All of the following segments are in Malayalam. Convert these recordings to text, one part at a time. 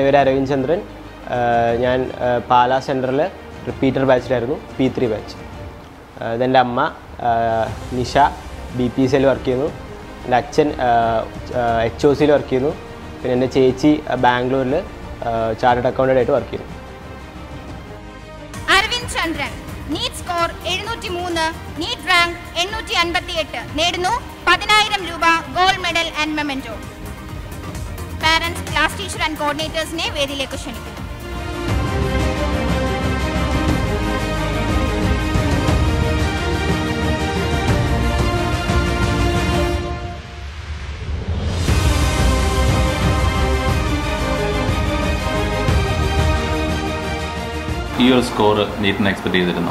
പേര് അരവിന്ദ് ചന്ദ്രൻ ആ, ഞാൻ ആ, പാലാ സെൻറ്ററിൽ റിപ്പീറ്റർ ബാച്ചിലായിരുന്നു പി ത്രീ ബാച്ച് ഇതെൻ്റെ അമ്മ ആ, നിഷ ബി പി സിയിൽ വർക്ക് ചെയ്യുന്നു എൻ്റെ അച്ഛൻ എച്ച് ഒ സിയിൽ വർക്ക് ചെയ്യുന്നു പിന്നെ എൻ്റെ ചേച്ചി ബാംഗ്ലൂരിൽ ചാർട്ടേഡ് അക്കൗണ്ടൻ്റ് ആയിട്ട് വർക്ക് ചെയ്യുന്നു അരവിന്ദ് ചന്ദ്രൻ നീറ്റ് സ്കോർ എഴുന്നൂറ്റി മൂന്ന് നീറ്റ് റാങ്ക് എണ്ണൂറ്റി അൻപത്തി എട്ട് നേടുന്നു പതിനായിരം രൂപ gold medal and memento parents class teacher and കോർഡിനേറ്റേഴ്സിനെ വേദിയിലേക്ക് ക്ഷണിക്കുന്നു ഈ ഒരു സ്കോർ നീറ്റിന് എക്സ്പെക്ട് ചെയ്തിരുന്നു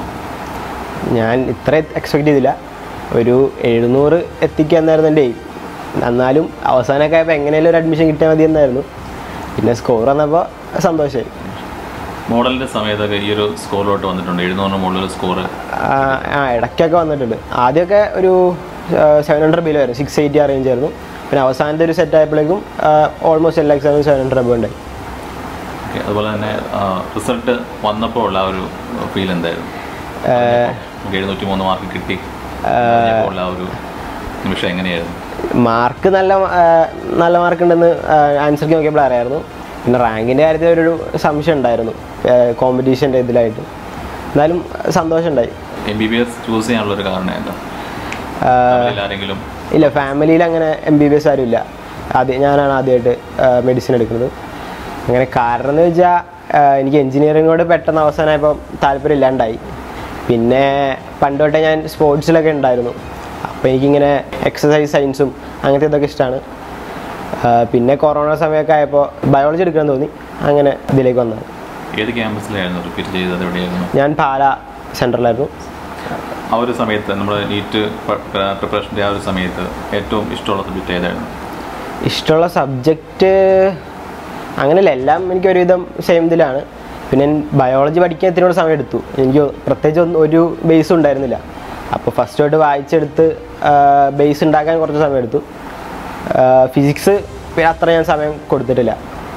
ഞാൻ ഇത്ര എക്സ്പെക്ട് ചെയ്തില്ല ഒരു എഴുന്നൂറ് എത്തിക്കുക എന്നായിരുന്നു എൻ്റെ എയിം എന്നാലും അവസാനമൊക്കെ ആയപ്പോൾ എങ്ങനെയാലും ഒരു അഡ്മിഷൻ കിട്ടിയാൽ മതി എന്നായിരുന്നു പിന്നെ സ്കോർ വന്നപ്പോൾ സന്തോഷമായി മോഡലിൻ്റെ സമയത്തൊക്കെ ഈ ഒരു സ്കോറിലോട്ട് വന്നിട്ടുണ്ട് എഴുന്നൂറിന് മുകളിൽ സ്കോർ ആ ആ, ഇടയ്ക്കൊക്കെ വന്നിട്ടുണ്ട് ആദ്യമൊക്കെ ഒരു സെവൻ ഹൺഡ്രഡ് ബിലോ ആയിരുന്നു സിക്സ് എയ്റ്റി ആ റേഞ്ച് ആയിരുന്നു പിന്നെ അവസാനത്തെ ഒരു സെറ്റ് ആയപ്പോഴേക്കും ഓൾമോസ്റ്റ് എല്ലാ എക്സാമിനും സെവൻ ഹൺഡ്രഡ് അബവ് ഉണ്ടായി ഓക്കെ അതുപോലെ തന്നെ റിസൾട്ട് വന്നപ്പോൾ ഉള്ള ആ ഒരു ഫീൽ എന്തായിരുന്നു നമുക്ക് എഴുന്നൂറ്റി മൂന്ന് മാർക്ക് കിട്ടി അപ്പോൾ ഉള്ള ആ ഒരു നിമിഷം എങ്ങനെയായിരുന്നു മാർക്ക് നല്ല ആ, നല്ല മാർക്ക് ഉണ്ടെന്ന് ആൻസർക്ക് നോക്കിയപ്പോൾ അറിയായിരുന്നു പിന്നെ റാങ്കിൻ്റെ കാര്യത്തിൽ ഒരു സംശയം ഉണ്ടായിരുന്നു കോമ്പറ്റീഷൻ്റെ ഇതിലായിട്ട് എന്നാലും സന്തോഷമുണ്ടായി M B B S choose ചെയ്യാനുള്ള ഒരു കാരണം എന്താ ആ, ഫാമിലിയിൽ ആരെങ്കിലും ഇല്ല ഫാമിലിയിൽ അങ്ങനെ എം ബി ബി എസ് ആരും ഇല്ല ആദ്യം ഞാനാണ് ആദ്യമായിട്ട് മെഡിസിൻ എടുക്കുന്നത് അങ്ങനെ കാരണം എന്ന് വെച്ചാൽ എനിക്ക് എൻജിനീയറിങ്ങിനോട് പെട്ടെന്ന് അവസാനമായപ്പോൾ താല്പര്യം ഇല്ലാണ്ടായി പിന്നെ പണ്ട് തൊട്ടേ ഞാൻ സ്പോർട്സിലൊക്കെ ഉണ്ടായിരുന്നു അപ്പോൾ എനിക്കിങ്ങനെ എക്സസൈസ് സയൻസും അങ്ങനത്തെ ഇതൊക്കെ ഇഷ്ടമാണ് പിന്നെ കൊറോണ സമയമൊക്കെ ആയപ്പോൾ ബയോളജി എടുക്കാൻ തോന്നി അങ്ങനെ ഇതിലേക്ക് വന്നത് ഏത് ക്യാമ്പസിലായിരുന്നു റിപ്പീറ്റ് ചെയ്തത് എവിടെയായിരുന്നു ഞാൻ പാല സെൻറ്ററിലായിരുന്നു ആ ഒരു സമയത്ത് നമ്മുടെ നീറ്റ് പ്രിപ്പറേഷൻ്റെ ആ ഒരു സമയത്ത് ഏറ്റവും ഇഷ്ടമുള്ള സബ്ജക്റ്റ് ഏതായിരുന്നു ഇഷ്ടമുള്ള സബ്ജക്റ്റ് അങ്ങനെയല്ല എല്ലാം എനിക്ക് ഒരുവിധം സെയിം ഇതിലാണ് പിന്നെ ബയോളജി പഠിക്കാൻ ഇത്തിരിയോട് സമയം എടുത്തു എനിക്ക് പ്രത്യേകിച്ച് ഒന്നും ഒരു ബേസ് ഉണ്ടായിരുന്നില്ല അപ്പോൾ ഫസ്റ്റ് തൊട്ട് വായിച്ചെടുത്ത് ബേസ് ഉണ്ടാക്കാൻ കുറച്ച് സമയം എടുത്തു ഫിസിക്സ് പിന്നെ അത്ര ഞാൻ സമയം കൊടുത്തിട്ടില്ല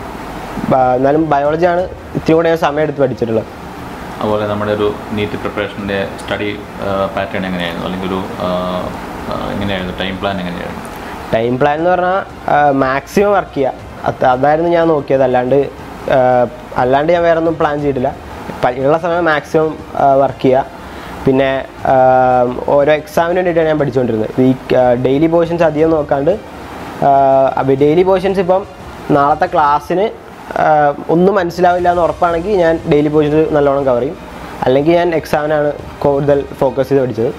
ബ- എന്നാലും ബയോളജിയാണ് ഇത്തിരി കൂടെ ഞാൻ സമയം എടുത്ത് പഠിച്ചിട്ടുള്ളത് അതുപോലെ നമ്മുടെ ഒരു നീറ്റ് പ്രിപ്പറേഷൻ്റെ സ്റ്റഡി പാറ്റേൺ എങ്ങനെയായിരുന്നു അല്ലെങ്കിൽ ഒരു ആ, ആ, എങ്ങനെയായിരുന്നു ടൈം പ്ലാൻ എങ്ങനെയായിരുന്നു ടൈം പ്ലാൻ എന്ന് പറഞ്ഞാൽ മാക്സിമം വർക്ക് ചെയ്യുക അത് അതായിരുന്നു ഞാൻ നോക്കിയത് അല്ലാണ്ട് ആ, അല്ലാണ്ട് ഞാൻ വേറെ ഒന്നും പ്ലാൻ ചെയ്തിട്ടില്ല പ- ഉള്ള സമയം മാക്സിമം വർക്ക് ചെയ്യുക പിന്നെ ആ, ഓരോ എക്സാമിന് വേണ്ടിയിട്ടാണ് ഞാൻ പഠിച്ചുകൊണ്ടിരുന്നത് വീക്ക് ഡെയിലി പോർഷൻസ് അധികം നോക്കാണ്ട് ഡെയിലി പോർഷൻസ് ഇപ്പം നാളത്തെ ക്ലാസ്സിന് ഒന്നും മനസ്സിലാവില്ല എന്ന് ഉറപ്പാണെങ്കിൽ ഞാൻ ഡെയിലി പോർഷൻസ് നല്ലോണം കവർ ചെയ്യും അല്ലെങ്കിൽ ഞാൻ എക്സാമിനാണ് കൂടുതൽ ഫോക്കസ് ചെയ്ത് പഠിച്ചത്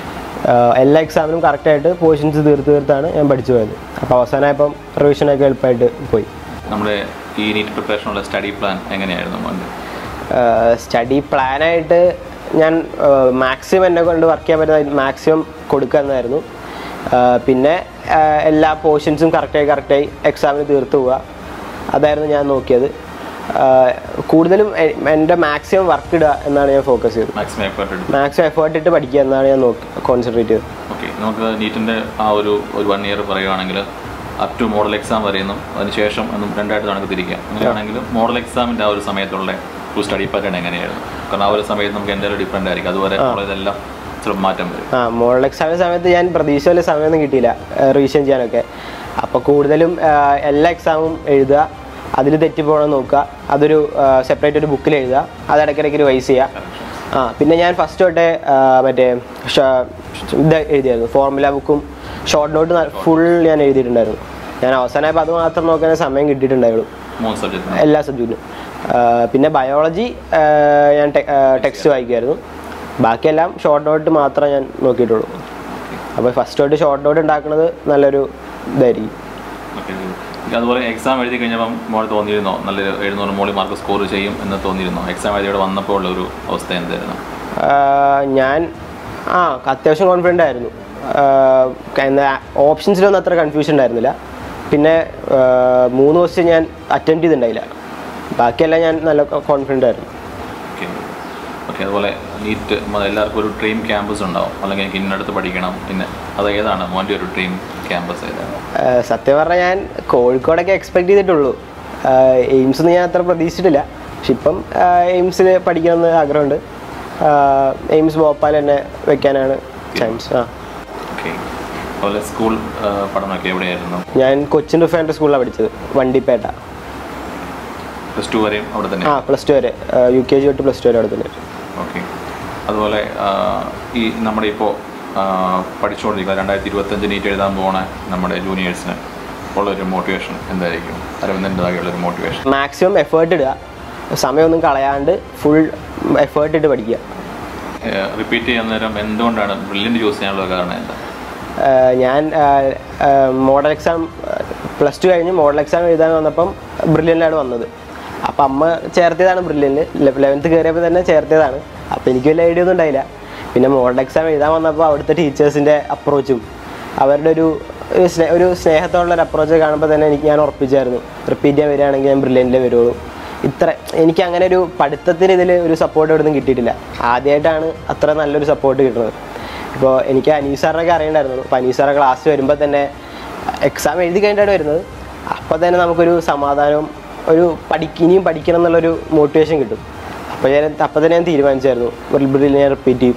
ആഹ് എല്ലാ എക്സാമിനും കറക്റ്റായിട്ട് പോർഷൻസ് തീർത്ത് തീർത്താണ് ഞാൻ പഠിച്ചു പോയത് അപ്പോൾ അവസാനമായപ്പം റിവിഷനൊക്കെ എളുപ്പമായിട്ട് പോയി നമ്മുടെ ഈ നീറ്റ് പ്രിപ്പറേഷനുള്ള സ്റ്റഡി പ്ലാൻ എങ്ങനെയായിരുന്നു മോൻ്റെ സ്റ്റഡി പ്ലാനായിട്ട് ഞാൻ മാക്സിമം എന്നെ കൊണ്ട് വർക്ക് ചെയ്യാൻ പറ്റുന്ന മാക്സിമം കൊടുക്കുക എന്നതായിരുന്നു ആഹ് പിന്നെ ആഹ് എല്ലാ പോർഷൻസും കറക്റ്റായി കറക്റ്റായി എക്സാമിന് തീർത്ത് പോവുക അതായിരുന്നു ഞാൻ നോക്കിയത് ആഹ് കൂടുതലും എ- എൻ്റെ മാക്സിമം വർക്ക് ഇടുക എന്നാണ് ഞാൻ ഫോക്കസ് ചെയ്തത് മാക്സിമം എഫേർട്ട് എടുത്തു മാക്സിമം എഫേർട്ട് ഇട്ട് പഠിക്കുക എന്നാണ് ഞാൻ നോക്കി കോൺസെൻട്രേറ്റ് ചെയ്തത് ഓക്കെ നമുക്ക് നീറ്റിൻ്റെ ആ ഒരു ഒരു വൺ ഇയർ പറയുവാണെങ്കിൽ അപ് ടു മോഡൽ എക്സാം വരെയെന്നും അതിനുശേഷം ഒന്നും രണ്ടായിട്ട് നമുക്ക് തിരിക്കാം അങ്ങനെയാണെങ്കിൽ മോഡൽ എക്സാമിൻ്റെ ആ ഒരു സമയത്തുള്ള ഒരു സ്റ്റഡി പാറ്റേൺ എങ്ങനെയായിരുന്നു കാരണം ആ ഒരു സമയത്ത് നമുക്ക് എന്തെങ്കിലും ഡിഫറെൻ്റ് ആയിരിക്കും അതുവരെ നമ്മളതെല്ലാം ചില മാറ്റം വരും ആ മോഡൽ എക്സാമിന് സമയത്ത് ഞാൻ പ്രതീക്ഷ പോലെ സമയമൊന്നും കിട്ടിയില്ല റിവിഷൻ ചെയ്യാനൊക്കെ അപ്പോൾ കൂടുതലും ആ, എല്ലാ എക്സാമും എഴുതുക അതിൽ തെറ്റിപ്പോകണം നോക്കുക അതൊരു സെപ്പറേറ്റ് ഒരു ബുക്കിൽ എഴുതുക അത് ഇടയ്ക്കിടയ്ക്ക് റിവൈസ് ചെയ്യുക ആ പിന്നെ ഞാൻ ഫസ്റ്റ് തൊട്ടേ ആ, മറ്റേ ഷ- ഇത് എഴുതിയായിരുന്നു ഫോർമുല ബുക്കും ഷോർട്ട് നോട്ട് ഫുൾ ഞാൻ എഴുതിയിട്ടുണ്ടായിരുന്നു ഞാൻ അവസാനമായപ്പോൾ അത് മാത്രം നോക്കാൻ സമയം കിട്ടിയിട്ടുണ്ടായുള്ളൂ മൂന്ന് സബ്ജക്റ്റ് എല്ലാ സബ്ജക്റ്റിനും പിന്നെ ബയോളജി ഞാൻ ടെക്സ്റ്റ് വായിക്കുമായിരുന്നു ബാക്കിയെല്ലാം ഷോർട്ട് നോട്ട് മാത്രമേ ഞാൻ നോക്കിയിട്ടുള്ളൂ അപ്പോൾ ഫസ്റ്റ് തൊട്ട് ഷോർട്ട് നോട്ട് ഉണ്ടാക്കുന്നത് നല്ലൊരു ഇതായിരിക്കും ഓക്കെ അതുപോലെ എക്സാം എഴുതി കഴിഞ്ഞപ്പം മോൾ തോന്നിയിരുന്നോ നല്ലൊരു എഴുന്നൂറ് മോളിൽ മാർക്ക് സ്കോർ ചെയ്യും എന്ന് തോന്നിയിരുന്നോ എക്സാം എഴുതിയോടെ വന്നപ്പോൾ ഉള്ള ഒരു അവസ്ഥ എന്തായിരുന്നു ആഹ് ഞാൻ ആ അത്യാവശ്യം കോൺഫിഡൻ്റ് ആയിരുന്നു ആഹ് എന്താ ഓപ്ഷൻസിലൊന്നും അത്ര കൺഫ്യൂഷൻ ഉണ്ടായിരുന്നില്ല പിന്നെ ആഹ് മൂന്ന് ക്വസ്റ്റ്യൻ ഞാൻ അറ്റൻഡ് ചെയ്തിട്ടുണ്ടായില്ല ബാക്കിയെല്ലാം ഞാൻ നല്ല കോൺഫിഡൻ്റ് ആയിരുന്നു ഓക്കെ ഓക്കെ അതുപോലെ നീറ്റ് എല്ലാവർക്കും ഒരു ഡ്രീം ക്യാമ്പസ് ഉണ്ടാവും അല്ലെങ്കിൽ എനിക്ക് ഇന്നടുത്ത് പഠിക്കണം പിന്നെ അത് ഏതാണ് മോൻ്റെ ഒരു ഡ്രീം ക്യാമ്പസ് ഏതാണ് ആഹ് സത്യം പറഞ്ഞാൽ ഞാൻ കോഴിക്കോടൊക്കെ എക്സ്പെക്ട് ചെയ്തിട്ടുള്ളൂ എയിംസ് ഒന്നും ഞാൻ അത്ര പ്രതീക്ഷിച്ചിട്ടില്ല പക്ഷെ ഇപ്പം എയിംസിൽ പഠിക്കണമെന്ന് ആഗ്രഹമുണ്ട് എയിംസ് ഭോപ്പാൽ തന്നെ വെക്കാനാണ് ചാൻസ് ആ ഓക്കെ അതുപോലെ സ്കൂൾ ആ, പഠനമൊക്കെ എവിടെയായിരുന്നു ഞാൻ കൊച്ചിൻ റിഫൈനറി സ്കൂളിലാണ് പഠിച്ചത് വണ്ടിപ്പേട്ട പ്ലസ് ടു വരെയും അവിടെ തന്നെ ആ പ്ലസ് ടു വരെ യു കെ ജി തൊട്ട് പ്ലസ് ടു വരെ അവിടെ തന്നെ ഓക്കെ അതുപോലെ ആ, ഈ നമ്മുടെ ഇപ്പോൾ പഠിച്ചുകൊണ്ടിരിക്കുന്ന രണ്ടായിരത്തി ഇരുപത്തഞ്ച് നീറ്റ് എഴുതാൻ പോണ നമ്മുടെ ജൂനിയേഴ്സിന് ഉള്ളൊരു മോട്ടിവേഷൻ എന്തായിരിക്കും അരവിന്ദൻ്റെതായുള്ള മോട്ടിവേഷൻ മാക്സിമം എഫേർട്ട് ഇടുക സമയമൊന്നും കളയാണ്ട് ഫുൾ എഫേർട്ട് ഇട്ട് പഠിക്കുക റിപ്പീറ്റ് ചെയ്യാൻ നേരം എന്തുകൊണ്ടാണ് ബ്രില്യൻ്റ് ചൂസ് ചെയ്യാനുള്ള കാരണം എന്താ ആഹ് ഞാൻ മോഡൽ എക്സാം പ്ലസ് ടു കഴിഞ്ഞ് മോഡൽ എക്സാം എഴുതാൻ വന്നപ്പം ബ്രില്യൻ്റാണ് വന്നത് അപ്പം അമ്മ ചേർത്തിയതാണ് ബ്രില്യൻ്റ് ലെവൻത്ത് കയറിയപ്പോൾ തന്നെ ചേർത്തിയതാണ് അപ്പോൾ എനിക്ക് വലിയ ഐഡിയ ഒന്നും ഉണ്ടായില്ല പിന്നെ മോഡൽ എക്സാം എഴുതാൻ വന്നപ്പോൾ അവിടുത്തെ ടീച്ചേഴ്സിൻ്റെ അപ്രോച്ചും അവരുടെ ഒരു ഒരു സ്നേ ഒരു സ്നേഹത്തോടുള്ള ഒരു അപ്രോച്ച് കാണുമ്പോൾ തന്നെ എനിക്ക് ഞാൻ ഉറപ്പിച്ചായിരുന്നു റിപ്പീറ്റ് ചെയ്യാൻ വരികയാണെങ്കിൽ ഞാൻ ബ്രില്യൻ്റിലേ വരുള്ളൂ ഇത്ര എനിക്ക് അങ്ങനെ ഒരു പഠിത്തത്തിന് ഇതിൽ ഒരു സപ്പോർട്ട് ഇവിടെ നിന്നും കിട്ടിയിട്ടില്ല ആദ്യമായിട്ടാണ് അത്ര നല്ലൊരു സപ്പോർട്ട് കിട്ടുന്നത് ഇപ്പോൾ എനിക്ക് അനീസ് സാറിനൊക്കെ അറിയണ്ടായിരുന്നു അപ്പോൾ അനീസ് സാറെ ക്ലാസ് വരുമ്പോൾ തന്നെ എക്സാം എഴുതി കഴിഞ്ഞിട്ടാണ് വരുന്നത് അപ്പോൾ തന്നെ നമുക്കൊരു സമാധാനവും ഒരു പഠിക്ക ഇനിയും പഠിക്കണം എന്നുള്ളൊരു മോട്ടിവേഷൻ കിട്ടും അപ്പോൾ ഞാൻ അപ്പോൾ തന്നെ ഞാൻ തീരുമാനിച്ചായിരുന്നു ഒരു ബ്രില്ലിൽ ഞാൻ റിപ്പീറ്റ് ചെയ്യും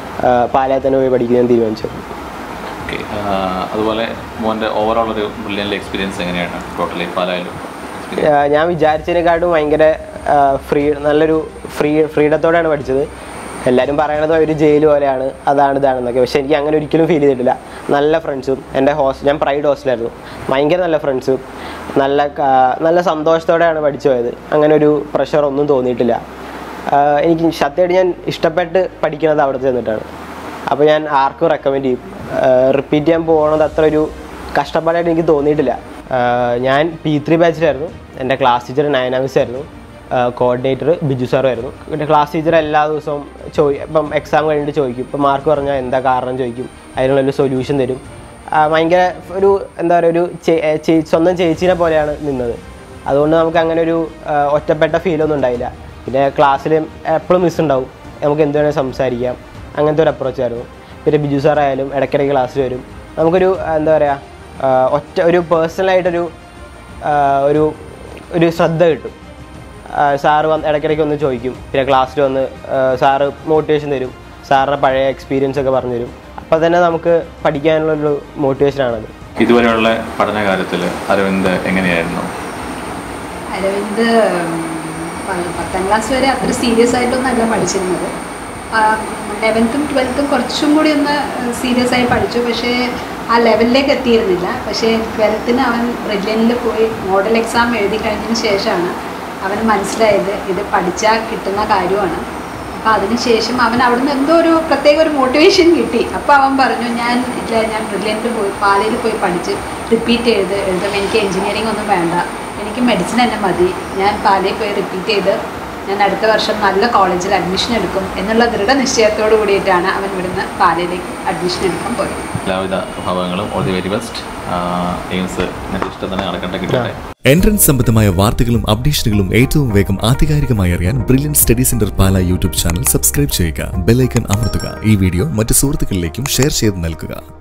പാലയിൽ തന്നെ പോയി പഠിക്കാൻ ഞാൻ തീരുമാനിച്ചായിരുന്നു ഓക്കെ അതുപോലെ മോൻ്റെ ഓവറോൾ ഒരു ബ്രില്യൻ്റ് എക്സ്പീരിയൻസ് എങ്ങനെയാണ് ടോട്ടലി പാലായാലും ആ, ഞാൻ വിചാരിച്ചതിനെക്കാട്ടും ഭയങ്കര ഫ്രീ നല്ലൊരു ഫ്രീ ഫ്രീഡത്തോടെയാണ് പഠിച്ചത് എല്ലാവരും പറയണത് ഒരു ജയിൽ പോലെയാണ് അതാണ് ഇതാണെന്നൊക്കെ പക്ഷെ എനിക്ക് അങ്ങനെ ഒരിക്കലും ഫീൽ ചെയ്തിട്ടില്ല നല്ല ഫ്രണ്ട്സും എൻ്റെ ഹോസ്റ്റൽ ഞാൻ പ്രൈഡ് ഹോസ്റ്റലായിരുന്നു ഭയങ്കര നല്ല ഫ്രണ്ട്സും നല്ല കാ- നല്ല സന്തോഷത്തോടെയാണ് പഠിച്ചു പോയത് അങ്ങനെ ഒരു പ്രഷർ ഒന്നും തോന്നിയിട്ടില്ല ആ, എനിക്ക് സത്യമായിട്ട് ഞാൻ ഇഷ്ടപ്പെട്ട് പഠിക്കുന്നത് അവിടെ ചെന്നിട്ടാണ് അപ്പോൾ ഞാൻ ആർക്കും റെക്കമെൻഡ് ചെയ്യും റിപ്പീറ്റ് ചെയ്യാൻ പോകുന്നത് അത്ര ഒരു കഷ്ടപ്പാടായിട്ട് എനിക്ക് തോന്നിയിട്ടില്ല ആഹ് ഞാൻ പി ത്രീ ബാച്ചിലായിരുന്നു എൻ്റെ ക്ലാസ് ടീച്ചർ നയനാമിസ് ആയിരുന്നു കോർഡിനേറ്റർ ബിജു സാറുമായിരുന്നു പിന്നെ ക്ലാസ് ടീച്ചർ എല്ലാ ദിവസവും ചോദി ഇപ്പം എക്സാം കഴിഞ്ഞിട്ട് ചോദിക്കും ഇപ്പം മാർക്ക് പറഞ്ഞാൽ എന്താ കാരണം ചോദിക്കും അതിനുള്ളൊരു സൊല്യൂഷൻ തരും ആഹ് ഭയങ്കര ഒരു എന്താ പറയുക ഒരു ചേ- ചേ- സ്വന്തം ചേച്ചീനെ പോലെയാണ് നിന്നത് അതുകൊണ്ട് നമുക്ക് അങ്ങനെ ഒരു ആഹ് ഒറ്റപ്പെട്ട ഫീലൊന്നും ഉണ്ടായില്ല പിന്നെ ക്ലാസ്സിൽ എപ്പോഴും മിസ് ഉണ്ടാവും നമുക്ക് എന്ത് വേണേലും സംസാരിക്കാം അങ്ങനത്തെ ഒരു അപ്രോച്ച് ആയിരുന്നു പിന്നെ ബിജു സാർ ആയാലും ഇടയ്ക്കിടയ്ക്ക് ക്ലാസ്സിൽ വരും നമുക്കൊരു ആ, എന്താ പറയുക ആ, ഒറ്റ ഒരു പേഴ്സണലായിട്ടൊരു ആ, ഒരു ഒരു ശ്രദ്ധ കിട്ടും ആ, സാറ് വന്ന് ഇടയ്ക്കിടയ്ക്ക് ഒന്ന് ചോദിക്കും പിന്നെ ക്ലാസ്സിൽ വന്ന് ആ, സാറ് മോട്ടിവേഷൻ തരും സാറിൻ്റെ പഴയ എക്സ്പീരിയൻസ് ഒക്കെ പറഞ്ഞു തരും അപ്പോൾ തന്നെ നമുക്ക് പഠിക്കാനുള്ളൊരു മോട്ടിവേഷനാണത് ഇതുവരെയുള്ള പഠനകാലത്തിൽ അരവിന്ദ് എങ്ങനെയായിരുന്നു അരവിന്ദ് ഉം, പ- പത്താം ക്ലാസ് വരെ അത്ര സീരിയസ് ആയിട്ടൊന്നല്ല പഠിച്ചിരുന്നത് ലെവൻത്തും ട്വൽത്തും കുറച്ചും കൂടി ഒന്ന് സീരിയസ് ആയി പഠിച്ചു പക്ഷേ ആ ലെവലിലേക്ക് എത്തിയിരുന്നില്ല പക്ഷേ ട്വൽത്തിന് അവൻ ബ്രില്യനിൽ പോയി മോഡൽ എക്സാം എഴുതി കഴിഞ്ഞതിന് ശേഷമാണ് അവന് മനസ്സിലായത് ഇത് പഠിച്ചാൽ കിട്ടുന്ന കാര്യമാണ് അപ്പോൾ അതിനുശേഷം അവൻ അവിടുന്ന് എന്തോ ഒരു പ്രത്യേക ഒരു മോട്ടിവേഷൻ കിട്ടി അപ്പോൾ അവൻ പറഞ്ഞു ഞാൻ ഇല്ല ഞാൻ ബ്രില്യൻറ്റിൽ പോയി പാലയിൽ പോയി പഠിച്ച് റിപ്പീറ്റ് ചെയ്ത് എഴുതും എനിക്ക് എഞ്ചിനീയറിംഗ് ഒന്നും വേണ്ട എനിക്ക് മെഡിസിൻ തന്നെ മതി ഞാൻ പാലയിൽ പോയി റിപ്പീറ്റ് ചെയ്ത് ഞാൻ അടുത്ത വർഷം നല്ല കോളേജിൽ അഡ്മിഷൻ എടുക്കും എന്നുള്ള ദൃഢനിശ്ചയത്തോടു കൂടിയിട്ടാണ് അവൻ ഇവിടുന്ന് പാലയിലേക്ക് അഡ്മിഷൻ എടുക്കാൻ പോയത് എല്ലാവിധ ഭാവങ്ങളും all the very best AIIMS എന്നിട്ട് ഇഷ്ടം തന്നെ നടക്കട്ടെ കിട്ടട്ടെ എൻട്രൻസ് സംബന്ധമായ വാർത്തകളും അപ്ഡേഷനുകളും ഏറ്റവും വേഗം ആധികാരികമായി അറിയാൻ brilliant study centre Pala YouTube channel subscribe ചെയ്യുക ബെല്ലൈക്കൺ അമർത്തുക ഈ വീഡിയോ മറ്റ് സുഹൃത്തുക്കളിലേക്കും ഷെയർ ചെയ്ത് നൽകുക